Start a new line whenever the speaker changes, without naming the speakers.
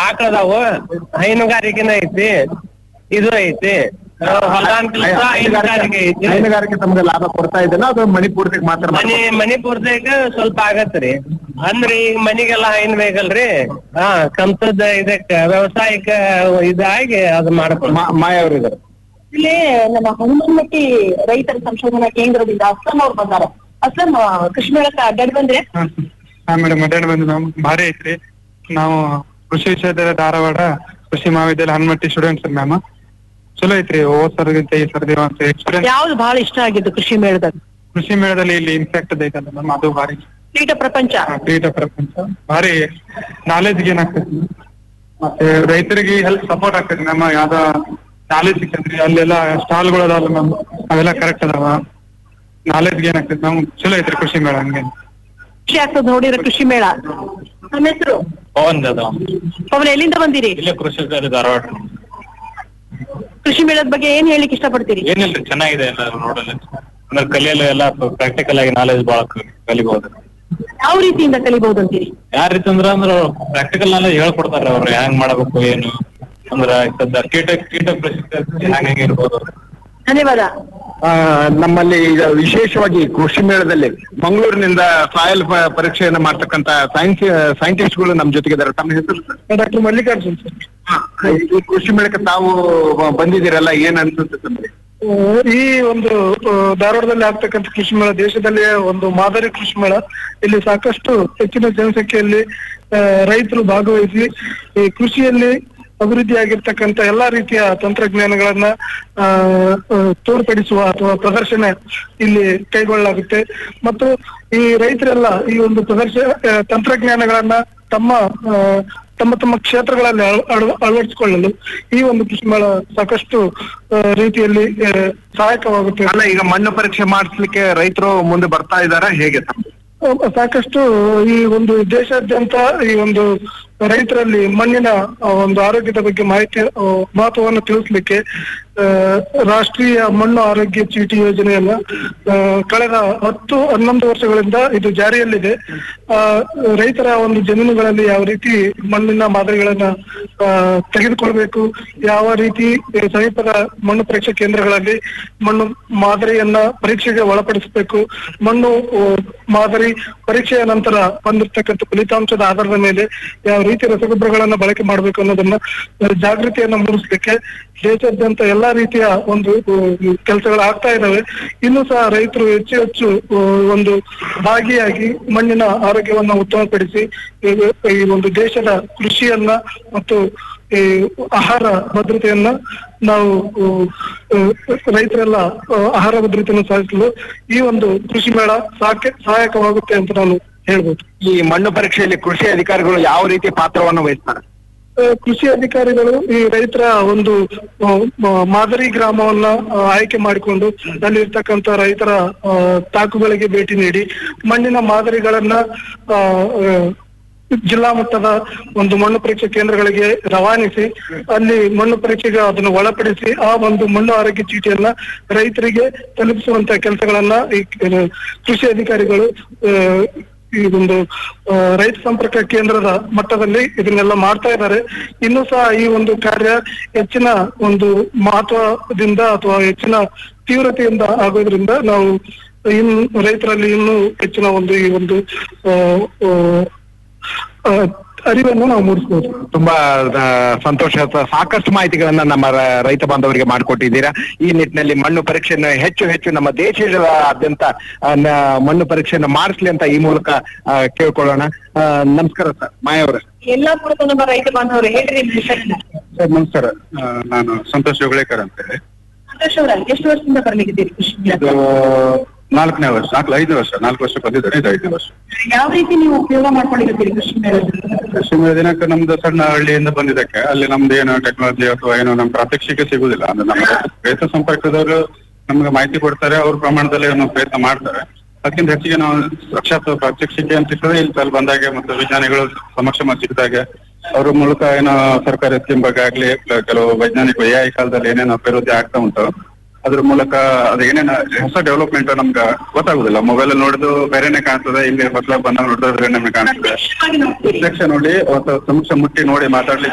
ಆಕಳದಾವು ಹೈನುಗಾರಿಕೆನ ಐತಿ ಇದು ಐತಿ ಆ, ಹೊಲ್ದಾನ್ ಕೆಲ್ಸ ಹೈನುಗಾರಿಕೆ ಐತಿ
ಹೈನುಗಾರಿಕೆ ತಮ್ಗೆ ಲಾಭ ಕೊಡ್ತಾ ಇದೆಯಲ್ಲ ಅದು ಮಣಿಪೂರ್ತಿಗೆ ಮಾತ್ರ
ಮನಿ ಮನಿ ಪೂರ್ತಿಗ ಸ್ವಲ್ಪ ಆಗತ್ರಿ ಅಂದ್ರಿ ಈಗ ಮನಿಗೆಲ್ಲ ಹೈನ್ ಬೇಕಲ್ರಿ ಹಾ ಕಂತದ ಇದಕ್ಕ ವ್ಯವಸಾಯಕ್ಕ ಇದಾಗಿ ಅದು ಮಾಡ್ಕೊಂಡು
ಮಾ- ಮಾಯ ಅವರು ಇದಾರೆ
ಇಲ್ಲಿ ನಮ್ಮ ಹನುಮನ್ಮಟ್ಟಿ ರೈತರ ಸಂಶೋಧನಾ ಕೇಂದ್ರದಿಂದ ಅಸ್ಲಂ ಅವ್ರು ಬಂದಾರ ಅಸ್ಲಂ ಆ, ಕೃಷಿ ಮೇಳಕ್ಕೆ ಅಡ್ಡಾಡಿ ಬಂದ್ರೆ
ಹಾ ಮೇಡಮ್ ಅಡ್ಡಾಡಿ ಬಂದು ನಾವು ಭಾರಿ ಐತ್ರಿ ನಾವು ಕೃಷಿ ವಿಶ್ವವಿದ್ಯಾಲಯ ಧಾರವಾಡ ಕೃಷಿ ಮಹಾವಿದ್ಯಾಲಯ ಹನುಮಟ್ಟಿ ಸ್ಟೂಡೆಂಟ್ಸ್ ಮ್ಯಾಮ್ ಚಲೋ ಐತ್ರಿ ಹೋದ್ ಸರ್ಗಿಂತ ಈ ಸರ್ದಿ ಎಕ್ಸ್ಪೀರಿಯನ್ಸ್
ಯಾವ್ದು ಬಹಳ ಇಷ್ಟ ಆಗಿದ್ದು ಕೃಷಿ ಮೇಳದಾಗ
ಕೃಷಿ ಮೇಳದಲ್ಲಿ ಇಲ್ಲಿ ಇನ್ಫೆಕ್ಟ್ ಐತಲ್ಲ ಮ್ಯಾಮ್ ಅದು ಭಾರಿ
ಕೀಟ ಪ್ರಪಂಚ
ಕ್ರೀಡಾ ಪ್ರಪಂಚ ಭಾರಿ ನಾಲೆಜ್ ಗೇನ್ ಆಗ್ತೈತಿ ಮತ್ತೆ ರೈತರಿಗೆ ಹೆಲ್ಪ್ ಸಪೋರ್ಟ್ ಆಗ್ತೈತಿ ನಮ್ಮ ಯಾವ್ದ ನಾಲೆಜ್ ಸಿಕ್ಕತ್ರಿ ಅಲ್ಲೆಲ್ಲ ಸ್ಟಾಲ್ಗಳು ಅದಾವಲ್ಲ ಮ್ಯಾಮ್ ಅವೆಲ್ಲ ಕರೆಕ್ಟ್ ಅದಾವ ನಾಲೆಜ್ ಗೇನ್ ಆಗ್ತೈತಿ ನಮ್ಗ್ ಚಲೋ ಐತ್ರಿ ಕೃಷಿ ಮೇಳ ಹಂಗೆ
ಖುಷಿ ಆಗ್ತದ ನೋಡಿದ್ರೆ ಕೃಷಿ ಮೇಳ ನಮ್ಮ ಹೆಸರು
ಪವನ್
ಪವನ್ ಎಲ್ಲಿಂದ ಬಂದಿರಿ
ಇಲ್ಲೇ ಕೃಷಿ ಧಾರವಾಡ
ಕೃಷಿ ಮೇಳದ ಬಗ್ಗೆ ಏನ್ ಹೇಳಿಕ್ ಇಷ್ಟಪಡ್ತೀರಿ
ಏನಿಲ್ರಿ ಚೆನ್ನಾಗಿದೆ ಎಲ್ಲ ನೋಡಲ್ಲ ಅಂದ್ರೆ ಕಲಿಯಲು ಎಲ್ಲ ಪ್ರಾಕ್ಟಿಕಲ್ ಆಗಿ ನಾಲೆಜ್ ಬಹಳ ಕಲಿಬಹುದು
ಯಾವ ರೀತಿಯಿಂದ ಕಲಿಬಹುದು ಅಂತೀರಿ
ಯಾವ ರೀತಿ ಅಂದ್ರ ಅಂದ್ರ ಪ್ರಾಕ್ಟಿಕಲ್ ನಾಲೆಜ್ ಹೇಳ್ಕೊಡ್ತಾರ ಅವ್ರು ಹೆಂಗ್ ಮಾಡಬೇಕು ಏನು ಅಂದ್ರ ಸದ್ಯ ಕೀಟ ಕೀಟ ಪ್ರಸಿದ್ಧ ಹೆಂಗ್ ಇರ್ಬೋದು
ಧನ್ಯವಾದ
ಆ, ನಮ್ಮಲ್ಲಿ ಈಗ ವಿಶೇಷವಾಗಿ ಕೃಷಿ ಮೇಳದಲ್ಲಿ ಮಂಗಳೂರಿನಿಂದ ಸಾಯಲ್ ಪ- ಪರೀಕ್ಷೆಯನ್ನ ಮಾಡ್ತಕ್ಕಂತ ಸೈನ್ಸ್ ಸೈಂಟಿಸ್ಟ್ಗಳು ನಮ್ಮ ಜೊತೆಗಿದ್ದಾರೆ ತಮ್ಮ ಹೆಸರು ಸರ್?
ಡಾಕ್ಟರ್ ಮಲ್ಲಿಕಾರ್ಜುನ್ ಸರ್
ಹಾ, ಈ ಕೃಷಿ ಮೇಳಕ್ಕೆ ತಾವು ಬಂದಿದ್ದೀರಲ್ಲ ಏನ್ ಅನ್ಸುತ್ತೆ ತಮಗೆ
ಈ ಒಂದು ಆ, ಧಾರವಾಡದಲ್ಲಿ ಆಗ್ತಕ್ಕಂಥ ಕೃಷಿ ಮೇಳ ದೇಶದಲ್ಲಿಯೇ ಒಂದು ಮಾದರಿ ಕೃಷಿ ಮೇಳ ಇಲ್ಲಿ ಸಾಕಷ್ಟು ಹೆಚ್ಚಿನ ಜನಸಂಖ್ಯೆಯಲ್ಲಿ ಆ, ರೈತರು ಭಾಗವಹಿಸಿ ಈ ಕೃಷಿಯಲ್ಲಿ ಅಭಿವೃದ್ಧಿಯಾಗಿರ್ತಕ್ಕಂಥ ಎಲ್ಲಾ ರೀತಿಯ ತಂತ್ರಜ್ಞಾನಗಳನ್ನ ಆ, ಆ, ತೋರ್ಪಡಿಸುವ ಅಥವಾ ಪ್ರದರ್ಶನ ಇಲ್ಲಿ ಕೈಗೊಳ್ಳಲಾಗುತ್ತೆ ಮತ್ತು ಈ ರೈತರೆಲ್ಲ ಈ ಒಂದು ಪ್ರದರ್ಶನ ಆ, ತಂತ್ರಜ್ಞಾನಗಳನ್ನ ತಮ್ಮ ಆ, ತಮ್ಮ ತಮ್ಮ ಕ್ಷೇತ್ರಗಳಲ್ಲಿ ಅಳ- ಅಳ- ಅಳವಡಿಸಿಕೊಳ್ಳಲು ಈ ಒಂದು ಕೃಷಿ ಮೇಳ ಸಾಕಷ್ಟು ಆ, ರೀತಿಯಲ್ಲಿ ಆ, ಸಹಾಯಕವಾಗುತ್ತೆ
ಅಲ್ಲ ಈಗ ಮಣ್ಣು ಪರೀಕ್ಷೆ ಮಾಡಿಸ್ಲಿಕ್ಕೆ ರೈತರು ಮುಂದೆ ಬರ್ತಾ ಇದಾರ ಹೇಗೆ ತಮ್ಮ
ಆ, ಸಾಕಷ್ಟು ಈ ಒಂದು ದೇಶಾದ್ಯಂತ ಈ ಒಂದು ರೈತರಲ್ಲಿ ಮಣ್ಣಿನ ಆ, ಒಂದು ಆರೋಗ್ಯದ ಬಗ್ಗೆ ಮಾಹಿತಿ ಆ, ಮಹತ್ವವನ್ನು ತಿಳಿಸ್ಲಿಕ್ಕೆ ಆ, ರಾಷ್ಟ್ರೀಯ ಮಣ್ಣು ಆರೋಗ್ಯ ಚೀಟಿ ಯೋಜನೆಯನ್ನ ಆ, ಕಳೆದ ಹತ್ತು ಹನ್ನೊಂದು ವರ್ಷಗಳಿಂದ ಇದು ಜಾರಿಯಲ್ಲಿದೆ ಆ, ರೈತರ ಒಂದು ಜಮೀನುಗಳಲ್ಲಿ ಯಾವ ರೀತಿ ಮಣ್ಣಿನ ಮಾದರಿಗಳನ್ನ ಆ, ತೆಗೆದುಕೊಳ್ಬೇಕು ಯಾವ ರೀತಿ ಸಮೀಪದ ಮಣ್ಣು ಪರೀಕ್ಷಾ ಕೇಂದ್ರಗಳಲ್ಲಿ ಮಣ್ಣು ಮಾದರಿಯನ್ನ ಪರೀಕ್ಷೆಗೆ ಒಳಪಡಿಸಬೇಕು ಮಣ್ಣು ಆ, ಮಾದರಿ ಪರೀಕ್ಷೆಯ ನಂತರ ಬಂದಿರ್ತಕ್ಕಂಥ ಫಲಿತಾಂಶದ ಆಧಾರದ ಮೇಲೆ ಯಾವ ರೀತಿ ರಸಗೊಬ್ಬರಗಳನ್ನ ಬಳಕೆ ಮಾಡಬೇಕು ಅನ್ನೋದನ್ನ ಆ, ಜಾಗೃತಿಯನ್ನ ಮೂಡಿಸ್ಲಿಕ್ಕೆ ದೇಶಾದ್ಯಂತ ಎಲ್ಲಾ ರೀತಿಯ ಒಂದು ಕೆಲಸಗಳು ಆಗ್ತಾ ಇದಾವೆ ಇನ್ನು ಸಹ ರೈತರು ಹೆಚ್ಚು ಹೆಚ್ಚು ಆ, ಒಂದು ಭಾಗಿಯಾಗಿ ಮಣ್ಣಿನ ಆರೋಗ್ಯವನ್ನ ಉತ್ತಮಪಡಿಸಿ ಈ- ಈ ಒಂದು ದೇಶದ ಕೃಷಿಯನ್ನ ಮತ್ತು ಈ ಆಹಾರ ಭದ್ರತೆಯನ್ನ ನಾವು ಆ, ಆ, ರೈತರೆಲ್ಲ ಆ, ಆಹಾರ ಭದ್ರತೆಯನ್ನು ಸಾಧಿಸಲು ಈ ಒಂದು ಕೃಷಿ ಮೇಳ ಸಾಕೆ ಸಹಾಯಕವಾಗುತ್ತೆ ಅಂತ ನಾನು ಹೇಳ್ಬೋದು
ಈ ಮಣ್ಣು ಪರೀಕ್ಷೆಯಲ್ಲಿ ಕೃಷಿ ಅಧಿಕಾರಿಗಳು ಯಾವ ರೀತಿ ಪಾತ್ರವನ್ನು ವಹಿಸ್ತಾರೆ
ಆ, ಕೃಷಿ ಅಧಿಕಾರಿಗಳು ಈ ರೈತರ ಒಂದು ಆ, ಮ- ಮಾದರಿ ಗ್ರಾಮವನ್ನ ಆ, ಆಯ್ಕೆ ಮಾಡಿಕೊಂಡು ಅಲ್ಲಿರ್ತಕ್ಕಂಥ ರೈತರ ಆ, ತಾಕುಗಳಿಗೆ ಭೇಟಿ ನೀಡಿ ಮಣ್ಣಿನ ಮಾದರಿಗಳನ್ನ ಆ, ಆ, ಜಿಲ್ಲಾ ಮಟ್ಟದ ಒಂದು ಮಣ್ಣು ಪರೀಕ್ಷಾ ಕೇಂದ್ರಗಳಿಗೆ ರವಾನಿಸಿ ಅಲ್ಲಿ ಮಣ್ಣು ಪರೀಕ್ಷೆಗೆ ಅದನ್ನು ಒಳಪಡಿಸಿ ಆ ಒಂದು ಮಣ್ಣು ಆರೋಗ್ಯ ಚೀಟಿಯನ್ನ ರೈತರಿಗೆ ತಲುಪಿಸುವಂತ ಕೆಲಸಗಳನ್ನ ಈ ಕ- ಕೃಷಿ ಅಧಿಕಾರಿಗಳು ಆ, ಈ ಒಂದು ಆ, ರೈತ ಸಂಪರ್ಕ ಕೇಂದ್ರದ ಮಟ್ಟದಲ್ಲಿ ಇದನ್ನೆಲ್ಲ ಮಾಡ್ತಾ ಇದ್ದಾರೆ ಇನ್ನೂ ಸಹ ಈ ಒಂದು ಕಾರ್ಯ ಹೆಚ್ಚಿನ ಒಂದು ಮಹತ್ವದಿಂದ ಅಥವಾ ಹೆಚ್ಚಿನ ತೀವ್ರತೆಯಿಂದ ಆಗೋದ್ರಿಂದ ನಾವು ಇನ್ನು ರೈತರಲ್ಲಿ ಇನ್ನೂ ಹೆಚ್ಚಿನ ಒಂದು ಈ ಒಂದು ಆ, ಆ, ಆ, ಅರಿವನ್ನು ನಾವು ಮೂಡಿಸಬಹುದು
ತುಂಬಾ ಆ, ಸಂತೋಷ ಸ- ಸಾಕಷ್ಟು ಮಾಹಿತಿಗಳನ್ನ ನಮ್ಮ ರ- ರೈತ ಬಾಂಧವರಿಗೆ ಮಾಡಿಕೊಟ್ಟಿದ್ದೀರಾ ಈ ನಿಟ್ಟಿನಲ್ಲಿ ಮಣ್ಣು ಪರೀಕ್ಷೆಯನ್ನು ಹೆಚ್ಚು ಹೆಚ್ಚು ನಮ್ಮ ದೇಶದಾದ್ಯಂತ ಆ, ನ- ಮಣ್ಣು ಪರೀಕ್ಷೆಯನ್ನು ಮಾಡಿಸ್ಲಿ ಅಂತ ಈ ಮೂಲಕ ಆ, ಕೇಳ್ಕೊಳ್ಳೋಣ ಆ, ನಮಸ್ಕಾರ ಸರ್ ಮಾಯವರ
ಎಲ್ಲಾಪುರದ ನಮ್ಮ ರೈತ ಬಾಂಧವರು ಹೇಳ್ರಿ ನಿಮ್ ವಿಷಯನ
ಸರ್ ನಮಸ್ಕಾರ ನಾನು ಸಂತೋಷ್ ಜೋಗಳೇಕರ್ ಅಂತ ಹೇಳಿ
ಸಂತೋಷ್ ಅವರ ಎಷ್ಟು ವರ್ಷದಿಂದ ಬರ್ಲಿಕ್ಕಿದ್ದೀರಿ ಕೃಷಿ
ಇದು ನಾಲ್ಕನೇ ವರ್ಷ ನಾಲ್ಕು ಐದು ವರ್ಷ ನಾಲ್ಕು ವರ್ಷ ಬಂದಿದ್ದಾರೆ ಇದು ಐದನೇ ವರ್ಷ
ಯಾವ ರೀತಿ ನೀವು ಉಪಯೋಗ ಮಾಡ್ಕೊಂಡಿರ್ತೀರಿ ಕೃಷಿ ಮೇಳದ
ಕೃಷಿ ಮೇಳ ದಿನಕ್ಕೆ ನಮ್ದು ಸಣ್ಣ ಹಳ್ಳಿಯಿಂದ ಬಂದಿದ್ದಕ್ಕೆ ಅಲ್ಲಿ ನಮ್ದು ಏನು ಟೆಕ್ನಾಲಜಿ ಅಥವಾ ಏನು ನಮ್ ಪ್ರಾತ್ಯಕ್ಷಿಕೆ ಸಿಗುದಿಲ್ಲ ಅಂದ್ರೆ ನಮ್ಮ ರೈತ ಸಂಪರ್ಕದವರು ನಮ್ಗೆ ಮಾಹಿತಿ ಕೊಡ್ತಾರೆ ಅವ್ರ ಪ್ರಮಾಣದಲ್ಲಿ ನಾವು ಪ್ರಯತ್ನ ಮಾಡ್ತಾರೆ ಅದಕ್ಕಿಂತ ಹೆಚ್ಚಿಗೆ ನಾವು ಸಾಕ್ಷಾತ್ ಪ್ರಾತ್ಯಕ್ಷಿಕೆ ಅಂತ ಇರ್ತದೆ ಇಲ್ಲಿ ಅಲ್ಲಿ ಬಂದಾಗೆ ಮತ್ತು ವಿಜ್ಞಾನಿಗಳು ಸಮಕ್ಷಮ ಸಿಕ್ಕಿದಾಗ ಅವ್ರ ಮೂಲಕ ಏನೋ ಸರ್ಕಾರಿ ಸ್ಕೀಮ್ ಬಗ್ಗೆ ಆಗ್ಲಿ ಕೆಲವು ವೈಜ್ಞಾನಿಕ ಎಐ ಕಾಲದಲ್ಲಿ ಏನೇನು ಅಭಿವೃದ್ಧಿ ಆಗ್ತಾ ಉಂಟು ಅದ್ರ ಮೂಲಕ ಅದು ಏನೇನ ಹೊಸ ಡೆವಲಪ್ಮೆಂಟ್ ನಮ್ಗೆ ಗೊತ್ತಾಗುದಿಲ್ಲ ಮೊಬೈಲ್ ನೋಡಿದ್ದು ಬೇರೆನೆ ಕಾಣ್ತದೆ ಇಲ್ಲಿ ಹೊಸ ಬಂದಾಗ ನೋಡಿದ್ರೆ ಬೇರೆನೆ ಕಾಣ್ತದೆ
ಪ್ರತ್ಯಕ್ಷವಾಗಿ ನೋಡ್ತೀರಿ
ಪ್ರತ್ಯಕ್ಷ ನೋಡಿ ಅವತ್ತು ಸಮಕ್ಷ ಮುಟ್ಟಿ ನೋಡಿ ಮಾತಾಡ್ಲಿಕ್ಕೆ